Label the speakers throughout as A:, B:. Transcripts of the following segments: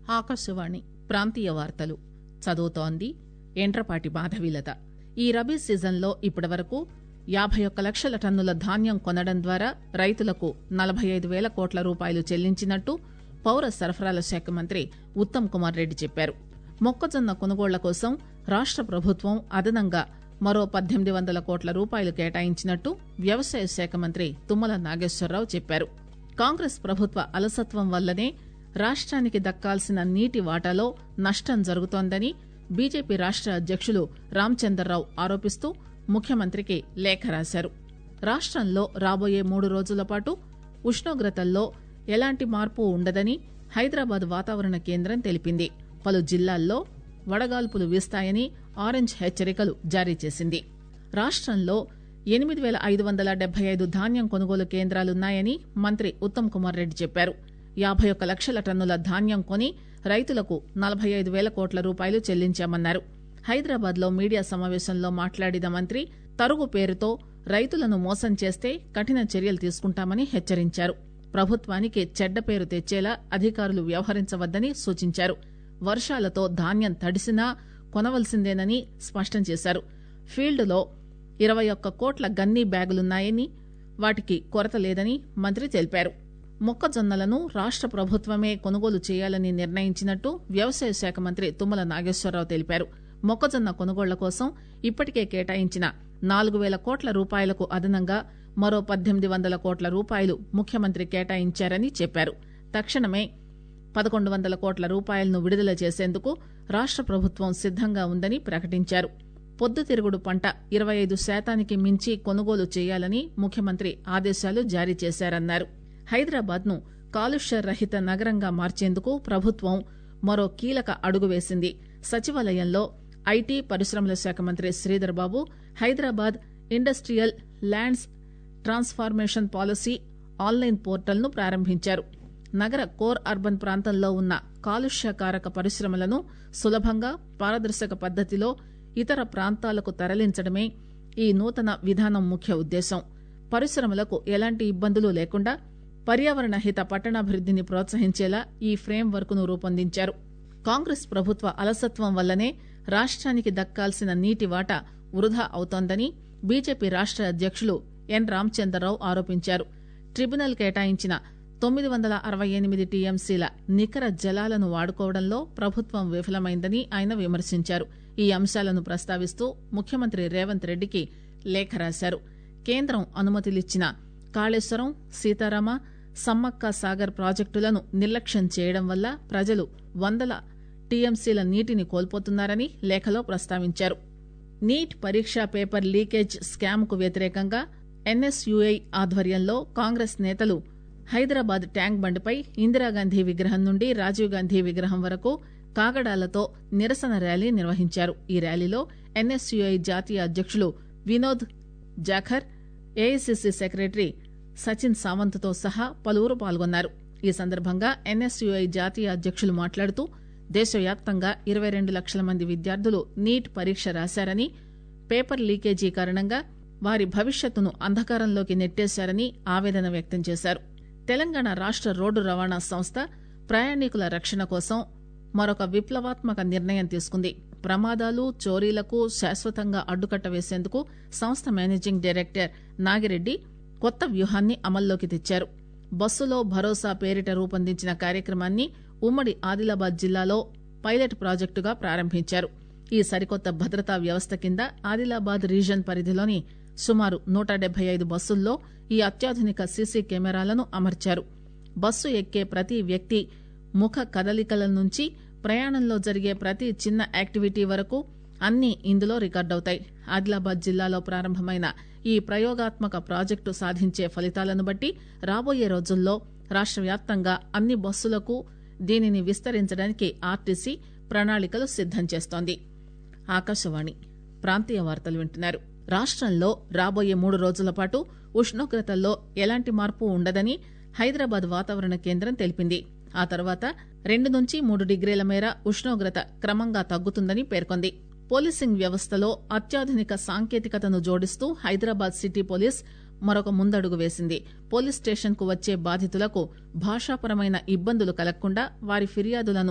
A: ఆకాశవాణి ప్రాంతీయ వార్తలు చదువుతోంది ఎండ్రపాటి మాధవీలత ఈ రబీ సీజన్లో ఇప్పటివరకు యాబై ఒక్క లక్షల టన్నుల ధాన్యం కొనడం ద్వారా రైతులకు నలబై ఐదు పేల కోట్ల రూపాయలు చెల్లించినట్టు పౌర సరఫరాల శాఖ మంత్రి ఉత్తమ్ కుమార్ రెడ్డి చెప్పారు మొక్కజొన్న కొనుగోళ్ల కోసం రాష్ట ప్రభుత్వం అదనంగా మరో పద్దెనిమిది వందల కోట్ల రూపాయలు కేటాయించినట్టు వ్యవసాయ శాఖ మంత్రి తుమ్మల నాగేశ్వరరావు చెప్పారు కాంగ్రెస్ ప్రభుత్వ అలసత్వం వల్లనే రాష్టానికి దక్కాల్సిన నీటి వాటాలో నష్టం జరుగుతోందని బీజేపీ రాష్ట అధ్యకులు రామచందర్రావు ఆరోపిస్తూ ముఖ్యమంత్రికి లేఖ రాశారు రాష్టంలో రాబోయే మూడు రోజుల పాటు ఉష్ణోగ్రతల్లో ఎలాంటి మార్పు ఉండదని హైదరాబాద్ వాతావరణ కేంద్రం తెలిపింది పలు జిల్లాల్లో వడగాల్పులు వీస్తాయని ఆరెంజ్ హెచ్చరికలు జారీ చేసింది రాష్టంలో ఎనిమిది పేల ఐదు వందల డెబ్బై ఐదు ధాన్యం కొనుగోలు కేంద్రాలున్నాయని మంత్రి ఉత్తమ్ కుమార్ రెడ్డి చెప్పారు యాబై ఒక్క లక్షల టన్నుల ధాన్యం కొని రైతులకు నలబై ఐదు పేల కోట్ల రూపాయలు చెల్లించామన్నారు హైదరాబాద్ లో మీడియా సమావేశంలో మాట్లాడిన మంత్రి తరుగు పేరుతో రైతులను మోసం చేస్తే కఠిన చర్యలు తీసుకుంటామని హెచ్చరించారు ప్రభుత్వానికి చెడ్డ పేరు తెచ్చేలా అధికారులు వ్యవహరించవద్దని సూచించారు వర్షాలతో ధాన్యం తడిసినా కొనవలసిందేనని స్పష్టం చేశారు ఫీల్డ్లో ఇరవై ఒక్క కోట్ల గన్నీ బ్యాగులున్నాయని వాటికి కొరత లేదని మంత్రి తెలిపారు మొక్కజొన్నలను రాష్ట ప్రభుత్వమే కొనుగోలు చేయాలని నిర్ణయించినట్టు వ్యవసాయ శాఖ మంత్రి తుమ్మల నాగేశ్వరరావు తెలిపారు మొక్కజొన్న కొనుగోళ్ల కోసం ఇప్పటికే కేటాయించిన నాలుగు పేల కోట్ల రూపాయలకు అదనంగా మరో పద్దెనిమిది వందల కోట్ల రూపాయలు ముఖ్యమంత్రి కేటాయించారని చెప్పారు తక్షణమే పదకొండు వందల కోట్ల రూపాయలను విడుదల చేసేందుకు రాష్ట ప్రభుత్వం సిద్దంగా ఉందని ప్రకటించారు పొద్దుతిరుగుడు పంట ఇరవై ఐదు శాతానికి మించి కొనుగోలు చేయాలని ముఖ్యమంత్రి ఆదేశాలు జారీ చేశారన్నారు హైదరాబాద్ ను కాలుష్య రహిత నగరంగా మార్చేందుకు ప్రభుత్వం మరో కీలక అడుగు వేసింది సచివాలయంలో ఐటీ పరిశ్రమల శాఖ మంత్రి Sridhar Babu Hyderabad industrial lands transformation policy online portal ను ప్రారంభించారు నగర కోర్ అర్బన్ ప్రాంతంలో ఉన్న కాలుష్యకారక పరిశ్రమలను సులభంగా పారదర్శక పద్దతిలో ఇతర ప్రాంతాలకు తరలించడమే ఈ నూతన విధానం ముఖ్య ఉద్దేశం పరిశ్రమలకు ఎలాంటి ఇబ్బందులు లేకుండా పర్యావరణ హిత పట్టణాభివృద్దిని ప్రోత్సహించేలా ఈ ఫ్రేమ్ వర్క్ ను రూపొందించారు కాంగ్రెస్ ప్రభుత్వ అలసత్వం వల్లనే రాష్టానికి దక్కాల్సిన నీటి వాటా వృధా అవుతోందని బీజేపీ రాష్ట అధ్యకులు ఎన్ రామచంద్రరావు ఆరోపించారు ట్రిబ్యునల్ కేటాయించిన తొమ్మిది వందల అరవై ఎనిమిది టీఎంసీల నికర జలాలను వాడుకోవడంలో ప్రభుత్వం విఫలమైందని ఆయన విమర్శించారు ఈ అంశాలను ప్రస్తావిస్తూ ముఖ్యమంత్రి రేవంత్ రెడ్డికి లేఖ రాశారు కేంద్రం అనుమతిలిచ్చిన కాళేశ్వరం సీతారామ సమ్మక్క సాగర్ ప్రాజెక్టులను నిర్లక్ష్యం చేయడం వల్ల ప్రజలు వందల టీఎంసీల నీటిని కోల్పోతున్నారని లేఖలో ప్రస్తావించారు నీట్ పరీక్షా పేపర్ లీకేజ్ స్కామ్ కు వ్యతిరేకంగా ఎన్ఎస్యుఐ ఆధ్వర్యంలో కాంగ్రెస్ నేతలు హైదరాబాద్ ట్యాంక్ బండ్పై ఇందిరాగాంధీ విగ్రహం నుండి రాజీవ్ గాంధీ విగ్రహం వరకు కాగడాలతో నిరసన ర్యాలీ నిర్వహించారు ఈ ర్యాలీలో ఎన్ఎస్యుఐ జాతీయ అధ్యకులు వినోద్ జాఖర్ ఏఐసిసి సెక్రటరీ సచిన్ సావంత్ తో సహా పలువురు పాల్గొన్నారు ఈ సందర్భంగా ఎన్ఎస్యుఐ జాతీయ అధ్యకులు మాట్లాడుతూ దేశవ్యాప్తంగా ఇరవై రెండు లక్షల మంది విద్యార్థులు నీట్ పరీక్ష రాశారని పేపర్ లీకేజీ కారణంగా వారి భవిష్యత్తును అంధకారంలోకి నెట్టేశారని ఆవేదన వ్యక్తం చేశారు తెలంగాణ రాష్ట రోడ్డు రవాణా సంస్థ ప్రయాణికుల రక్షణ కోసం మరొక విప్లవాత్మక నిర్ణయం తీసుకుంది ప్రమాదాలు చోరీలకు శాశ్వతంగా అడ్డుకట్ట వేసేందుకు సంస్థ మేనేజింగ్ డైరెక్టర్ నాగిరెడ్డి కొత్త వ్యూహాన్ని అమల్లోకి తెచ్చారు బస్సులో భరోసా పేరిట రూపొందించిన కార్యక్రమాన్ని ఉమ్మడి ఆదిలాబాద్ జిల్లాలో పైలట్ ప్రాజెక్టుగా ప్రారంభించారు ఈ సరికొత్త భద్రతా వ్యవస్థ కింద ఆదిలాబాద్ రీజన్ పరిధిలోని సుమారు నూట డెబ్బై ఐదు బస్సుల్లో ఈ అత్యాధునిక సీసీ కెమెరాలను అమర్చారు బస్సు ఎక్కే ప్రతి వ్యక్తి ముఖ కదలికల నుంచి ప్రయాణంలో జరిగే ప్రతి చిన్న యాక్టివిటీ వరకు అన్ని ఇందులో రికార్డవుతాయి ఆదిలాబాద్ జిల్లాలో ప్రారంభమైన ఈ ప్రయోగాత్మక ప్రాజెక్టు సాధించే ఫలితాలను బట్టి రాబోయే రోజుల్లో రాష్ట వ్యాప్తంగా అన్ని బస్సులకు దీనిని విస్తరించడానికి ఆర్టీసీ ప్రణాళికలు సిద్దం చేస్తోంది ఆకాశవాణి ప్రాంతీయ వార్తలు వింటున్నారు రాష్టంలో రాబోయే మూడు రోజుల పాటు ఉష్ణోగ్రతల్లో ఎలాంటి మార్పు ఉండదని హైదరాబాద్ వాతావరణ కేంద్రం తెలిపింది ఆ తర్వాత రెండు నుంచి మూడు డిగ్రీల మేర ఉష్ణోగ్రత క్రమంగా తగ్గుతుందని పేర్కొంది పోలీసింగ్ వ్యవస్థలో అత్యాధునిక సాంకేతికతను జోడిస్తూ హైదరాబాద్ సిటీ పోలీస్ మరొక ముందడుగు వేసింది పోలీస్ స్టేషన్ కు వచ్చే బాధితులకు భాషాపరమైన ఇబ్బందులు కలగకుండా వారి ఫిర్యాదులను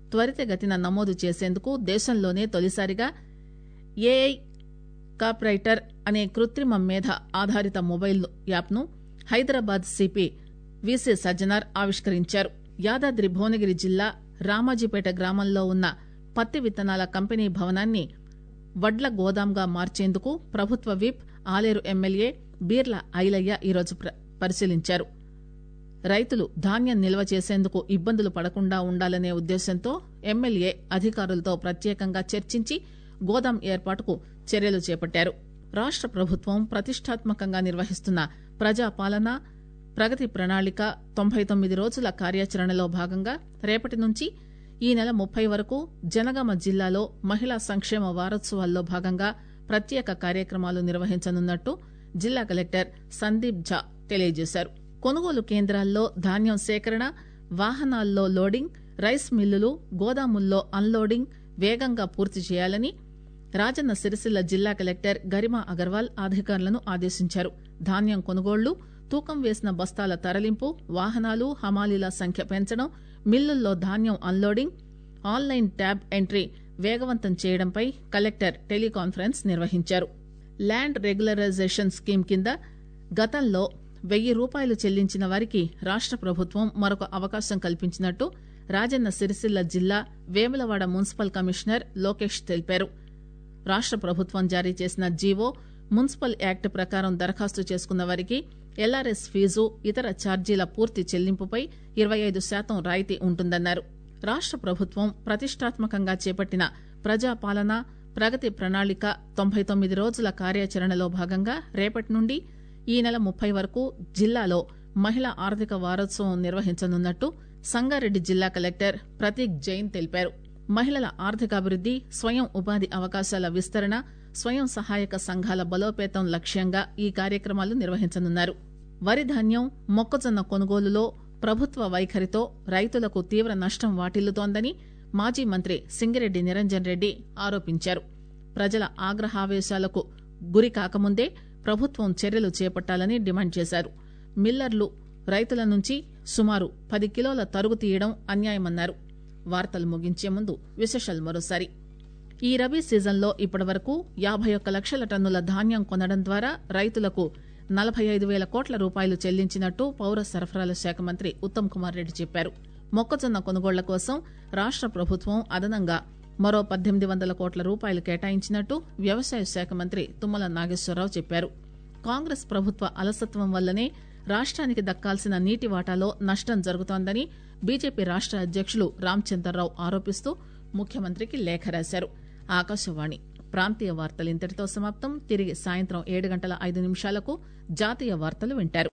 A: త్వరితగతిన నమోదు చేసేందుకు దేశంలోనే తొలిసారిగా ఏఐ కాప్రైటర్ అనే కృత్రిమ మేధ ఆధారిత మొబైల్ యాప్ను హైదరాబాద్ సిపి విసి సజ్జనార్ ఆవిష్కరించారు యాదాద్రి భువనగిరి జిల్లా రామాజీపేట గ్రామంలో ఉన్న పత్తి విత్తనాల కంపెనీ భవనాన్ని వడ్ల గోదాంగా మార్చేందుకు ప్రభుత్వ విప్ ఆలేరు ఎమ్మెల్యే బీర్ల ఐలయ్య ఈరోజు పరిశీలించారు రైతులు ధాన్యం నిల్వ చేసేందుకు ఇబ్బందులు పడకుండా ఉండాలనే ఉద్దేశంతో ఎమ్మెల్యే అధికారులతో ప్రత్యేకంగా చర్చించి గోదాం ఏర్పాటుకు చర్యలు చేపట్టారు రాష్ట ప్రభుత్వం ప్రతిష్టాత్మకంగా నిర్వహిస్తున్న ప్రజాపాలన ప్రగతి ప్రణాళిక తొంభై తొమ్మిది రోజుల కార్యాచరణలో భాగంగా రేపటి నుంచి ఈ నెల ముప్పై వరకు జనగామ జిల్లాలో మహిళా సంక్షేమ వారోత్సవాల్లో భాగంగా ప్రత్యేక కార్యక్రమాలు నిర్వహించనున్నట్టు జిల్లా కలెక్టర్ సందీప్ ఝా తెలియజేశారు కొనుగోలు కేంద్రాల్లో ధాన్యం సేకరణ వాహనాల్లో లోడింగ్ రైస్ మిల్లులు గోదాముల్లో అన్లోడింగ్ వేగంగా పూర్తి చేయాలని రాజన్న సిరిసిల్ల జిల్లా కలెక్టర్ గరిమా అగర్వాల్ అధికారులను ఆదేశించారు ధాన్యం కొనుగోళ్లు తూకం వేసిన బస్తాల తరలింపు వాహనాలు హమాలీల సంఖ్య పెంచడం మిల్లుల్లో ధాన్యం అన్లోడింగ్ ఆన్లైన్ ట్యాబ్ ఎంట్రీ వేగవంతం చేయడంపై కలెక్టర్ టెలికాన్ఫరెన్స్ నిర్వహించారు ల్యాండ్ రెగ్యులరైజేషన్ స్కీమ్ కింద గతంలో వెయ్యి రూపాయలు చెల్లించిన వారికి రాష్ట ప్రభుత్వం మరొక అవకాశం కల్పించినట్టు రాజన్న సిరిసిల్ల జిల్లా వేములవాడ మున్సిపల్ కమిషనర్ లోకేష్ తెలిపారు రాష్ట ప్రభుత్వం జారీ చేసిన జీవో మున్సిపల్ యాక్ట్ ప్రకారం దరఖాస్తు చేసుకున్న వారికి ఎల్ఆర్ఎస్ ఫీజు ఇతర ఛార్జీల పూర్తి చెల్లింపుపై ఇరవై ఐదు శాతం రాయితీ ఉంటుందన్నారు రాష్ట ప్రభుత్వం ప్రతిష్టాత్మకంగా చేపట్టిన ప్రజాపాలన ప్రగతి ప్రణాళిక తొంభై తొమ్మిది రోజుల కార్యాచరణలో భాగంగా రేపటి నుండి ఈ నెల ముప్పై వరకు జిల్లాలో మహిళా ఆర్థిక వారోత్సవం నిర్వహించనున్నట్టు సంగారెడ్డి జిల్లా కలెక్టర్ ప్రతీక్ జైన్ తెలిపారు మహిళల ఆర్థికాభివృద్ది స్వయం ఉపాధి అవకాశాల విస్తరణ స్వయం సహాయక సంఘాల బలోపేతం లక్ష్యంగా ఈ కార్యక్రమాలు నిర్వహించనున్నారు వరి ధాన్యం మొక్కజొన్న కొనుగోలులో ప్రభుత్వ వైఖరితో రైతులకు తీవ్ర నష్టం వాటిల్లుతోందని మాజీ మంత్రి సింగిరెడ్డి నిరంజన్ రెడ్డి ఆరోపించారు ప్రజల ఆగ్రహావేశాలకు గురి కాకముందే ప్రభుత్వం చర్యలు చేపట్టాలని డిమాండ్ చేశారు మిల్లర్లు రైతుల నుంచి సుమారు పది కిలోల తరుగు తీయడం అన్యాయమన్నారు వార్తలు ముగించే ముందు విశేషాలు మరోసారి ఈ రబీ సీజన్లో ఇప్పటివరకు యాభై ఒక్క లక్షల టన్నుల ధాన్యం కొనడం ద్వారా రైతులకు నలభై ఐదు వేల కోట్ల రూపాయలు చెల్లించినట్టు పౌర సరఫరాల శాఖ మంత్రి ఉత్తమ్ కుమార్ రెడ్డి చెప్పారు మొక్కజొన్న కొనుగోళ్ల కోసం రాష్ట ప్రభుత్వం అదనంగా మరో పద్దెనిమిది వందల కోట్ల రూపాయలు కేటాయించినట్టు వ్యవసాయ శాఖ మంత్రి తుమ్మల నాగేశ్వరరావు చెప్పారు కాంగ్రెస్ ప్రభుత్వ అలసత్వం వల్లనే రాష్ట్రానికి దక్కాల్సిన నీటి వాటాలో నష్టం జరుగుతోందని బీజేపీ రాష్ట్ర అధ్యక్షులు రామచంద్రరావు ఆరోపిస్తూ ముఖ్యమంత్రికి లేఖ రాశారు ఆకాశవాణి ప్రాంతీయ వార్తలు ఇంతటితో సమాప్తం తిరిగి సాయంత్రం ఏడు గంటల ఐదు నిమిషాలకు జాతీయ వార్తలు వింటారు